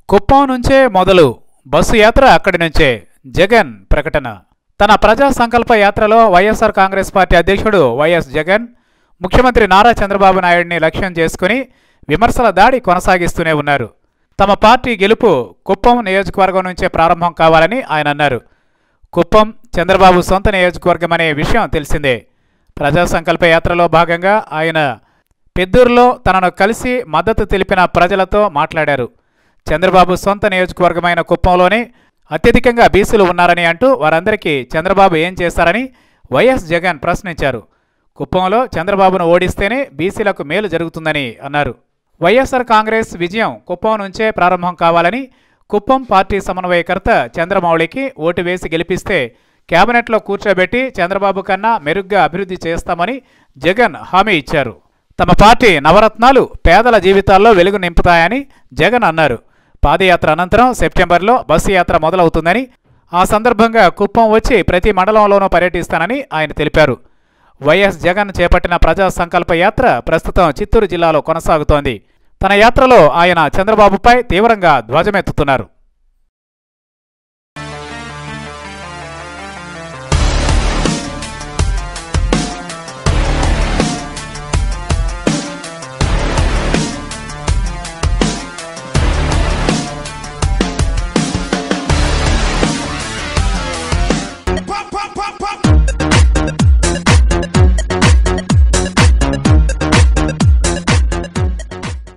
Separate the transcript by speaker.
Speaker 1: కుప్పం నుంచే మొదలు బస్సు యాత్ర అక్కడి నుంచే జగన్ ప్రకటన తన ప్రజా సంకల్ప యాత్రలో వైఎస్ఆర్ కాంగ్రెస్ పార్టీ అధ్యక్షుడు వైఎస్ జగన్ ముఖ్యమంత్రి నారా చంద్రబాబు నాయుడిని లక్ష్యం చేసుకుని విమర్శల దాడి కొనసాగిస్తూనే ఉన్నారు తమ పార్టీ గెలుపు కుప్పం నియోజకవర్గం నుంచే ప్రారంభం కావాలని ఆయన అన్నారు కుప్పం చంద్రబాబు సొంత నియోజకవర్గం అనే విషయం తెలిసిందే ప్రజా సంకల్ప యాత్రలో భాగంగా ఆయన పెద్దూరులో తనను కలిసి మద్దతు తెలిపిన ప్రజలతో మాట్లాడారు చంద్రబాబు సొంత నియోజకవర్గమైన కుప్పంలోనే అత్యధికంగా బీసీలు ఉన్నారని అంటూ వారందరికీ చంద్రబాబు ఏం చేశారని వైఎస్ జగన్ ప్రశ్నించారు కుప్పంలో చంద్రబాబును ఓడిస్తేనే బీసీలకు మేలు జరుగుతుందని అన్నారు వైఎస్ఆర్ కాంగ్రెస్ విజయం కుప్పం నుంచే ప్రారంభం కావాలని కుప్పం పార్టీ సమన్వయకర్త చంద్రమౌళికి ఓటు వేసి గెలిపిస్తే కేబినెట్లో కూర్చోబెట్టి చంద్రబాబు కన్నా మెరుగ్గా అభివృద్ధి చేస్తామని జగన్ హామీ ఇచ్చారు తమ పార్టీ నవరత్నాలు పేదల జీవితాల్లో వెలుగు నింపుతాయని జగన్ అన్నారు పాదయాత్ర అనంతరం సెప్టెంబర్లో బస్సు యాత్ర మొదలవుతుందని ఆ సందర్భంగా కుప్పం వచ్చి ప్రతి మండలంలోనూ పర్యటిస్తానని ఆయన తెలిపారు వైఎస్ జగన్ చేపట్టిన ప్రజా సంకల్ప యాత్ర ప్రస్తుతం చిత్తూరు జిల్లాలో కొనసాగుతోంది తన యాత్రలో ఆయన చంద్రబాబుపై తీవ్రంగా ధ్వజమెత్తుతున్నారు